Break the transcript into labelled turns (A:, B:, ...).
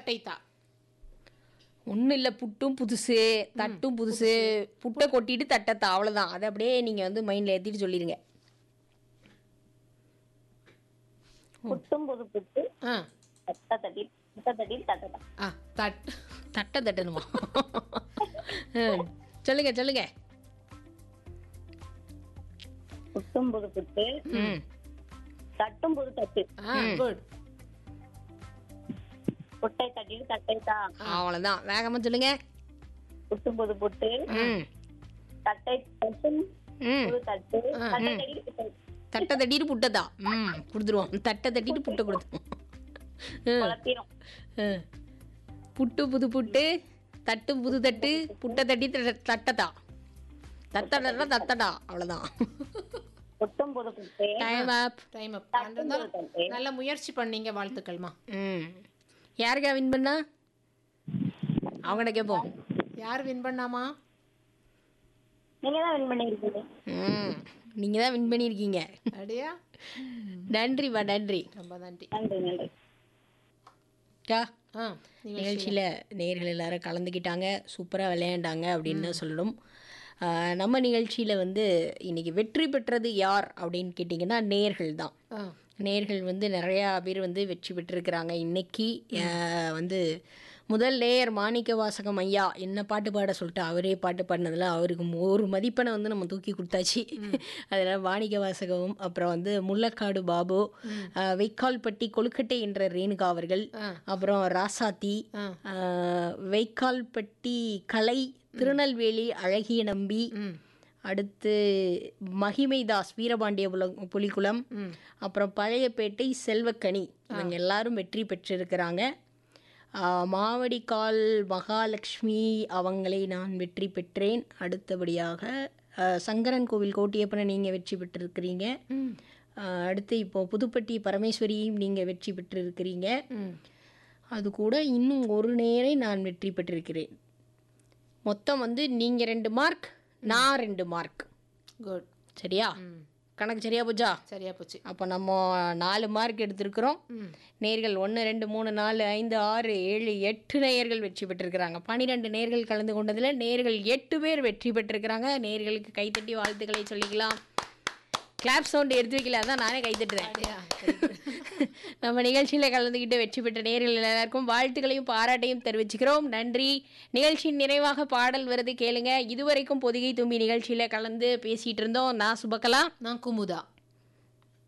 A: தட்டை தா
B: ஒன்றும் இல்லை புட்டும் புதுசு தட்டும் புதுசு புட்டை கொட்டிட்டு தட்டத்தா அவ்வளோதான் அதை அப்படியே நீங்கள் வந்து மைண்டில் ஏற்றிட்டு சொல்லிடுங்க
C: புட்டும் புது புட்டு
A: ஆ
C: தட்ட தட்டி முட்டை தட்டி தட்டலாம்
A: ஆ தட்
B: தட்டை தட்டணுமா ம், சொல்லுங்க சொல்லுங்க
C: புட்டும் புது புட்டு
B: ம்
C: தட்டும் புது தட்டு
A: ஆ குட்
C: புட்டை தட்டிட்டு தட்டை தான்
B: அவ்வளோதான் வேகமாக சொல்லுங்க
C: புட்டும் புது புட்டு
B: ம்
C: தட்டை தட்டும்
B: ம்
C: புது தட்டு தட்டை தட்டி புட்டை
B: தட்டை தட்டிட்டு புட்டை தான் ம் கொடுத்துருவோம் தட்டை தட்டிட்டு புட்டை கொடுத்துருவோம் ம்
C: குழப்பிடும்
B: ம். புட்டு புது புட்டு தட்டு புது தட்டு புட்டை தட்டி தட்ட- தட்டதா தத்தடா தத்தடா அவ்வளோதான்
C: புட்டும் புது புட்டு
B: டைம் ஆப்
A: டைம் அப் இருந்தாலும் நல்ல முயற்சி பண்ணீங்க வாழ்த்துக்கள்மா
B: ம் யாருக்கா வின் பண்ணா அவங்கள்ட்ட கேட்போம்
A: யார் வின் பண்ணாமா
C: நீங்க தான் வின் பண்ணிருக்கீங்க
B: ம் நீங்கள் தான் வின் பண்ணியிருக்கீங்க
A: அப்படியா
B: நன்றிம்மா நன்றி
A: ரொம்ப நன்றி
C: நன்றி நன்றி
B: டா
A: ஆ நீங்க
B: நிகழ்ச்சியில் நேர்கள் எல்லாரும் கலந்துக்கிட்டாங்க சூப்பராக விளையாண்டாங்க அப்படின்னு தான் சொல்லணும் ஆஹ் நம்ம நிகழ்ச்சியில் வந்து இன்னைக்கு வெற்றி பெற்றது யார் அப்படின்னு கேட்டிங்கன்னா நேர்கள் தான்
A: ஆ
B: நேர்கள் வந்து நிறையா பேர் வந்து வெற்றி பெற்றிருக்கிறாங்க இன்னைக்கு ஆஹ் வந்து முதல் லேயர் மாணிக்க வாசகம் ஐயா என்ன பாட்டு பாட சொல்லிட்டு அவரே பாட்டு பாடினதில் அவருக்கு ஒரு மதிப்பெண்ணை வந்து நம்ம தூக்கி கொடுத்தாச்சு அதில் மாணிக்க வாசகம் அப்புறம் வந்து முள்ளக்காடு பாபு ஆஹ் வைக்கால்பட்டி கொழுக்கட்டை என்ற ரேணுகா அவர்கள்
A: ஆ.
B: அப்புறம் ராசாத்தி
A: ஆ.
B: ஆஹ் வைக்கால்பட்டி கலை திருநெல்வேலி அழகிய நம்பி
A: ம்
B: அடுத்து மகிமைதாஸ் வீரபாண்டிய புல- புலிக்குளம்
A: ம்
B: அப்புறம் பழையப்பேட்டை செல்வக்கனி இவங்க எல்லாரும் வெற்றி பெற்றிருக்கிறாங்க ஆஹ் மாவடிக்கால் மகாலட்சுமி அவங்களை நான் வெற்றி பெற்றேன் அடுத்தபடியாக ஆஹ் சங்கரன் கோவில் கோட்டியப்பனை நீங்கள் வெற்றி பெற்றிருக்கிறீங்க
A: ம்
B: ஆஹ் அடுத்து இப்போ புதுப்பட்டி பரமேஸ்வரியும் நீங்கள் வெற்றி பெற்றிருக்கிறீங்க
A: ம்
B: அது கூட இன்னும் ஒரு நேரை நான் வெற்றி பெற்றிருக்கிறேன் மொத்தம் வந்து நீங்கள் ரெண்டு மார்க் நான் ரெண்டு மார்க்
A: குட்
B: சரியா
A: ம்
B: கணக்கு சரியா போச்சா
A: சரியா போச்சு
B: அப்போ நம்ம நாலு மார்க் எடுத்திருக்கிறோம்
A: ம்
B: நேர்கள் ஒன்று ரெண்டு மூணு நாலு ஐந்து ஆறு ஏழு எட்டு நேயர்கள் வெற்றி பெற்றிருக்கிறாங்க பன்னிரெண்டு நேர்கள் கலந்து கொண்டதில் நேர்கள் எட்டு பேர் வெற்றி பெற்றிருக்கிறாங்க நேர்களுக்கு கைத்தட்டி வாழ்த்துக்களை சொல்லிக்கலாம் கிளாப் சவுண்ட் எடுத்து வைக்கல அதான் நானே கைத்தட்டுறேன்
A: அப்படியா
B: நம்ம நிகழ்ச்சியில் கலந்துக்கிட்டு வெற்றி பெற்ற நேர்கள் எல்லாருக்கும் வாழ்த்துக்களையும் பாராட்டையும் தெரிவிச்சுக்கிறோம் நன்றி நிகழ்ச்சியின் நிறைவாக பாடல் வருது கேளுங்க இதுவரைக்கும் பொதிகை தும்பி நிகழ்ச்சியில் கலந்து பேசிகிட்டு இருந்தோம் நான் சுபக்கலா
A: நான் குமுதா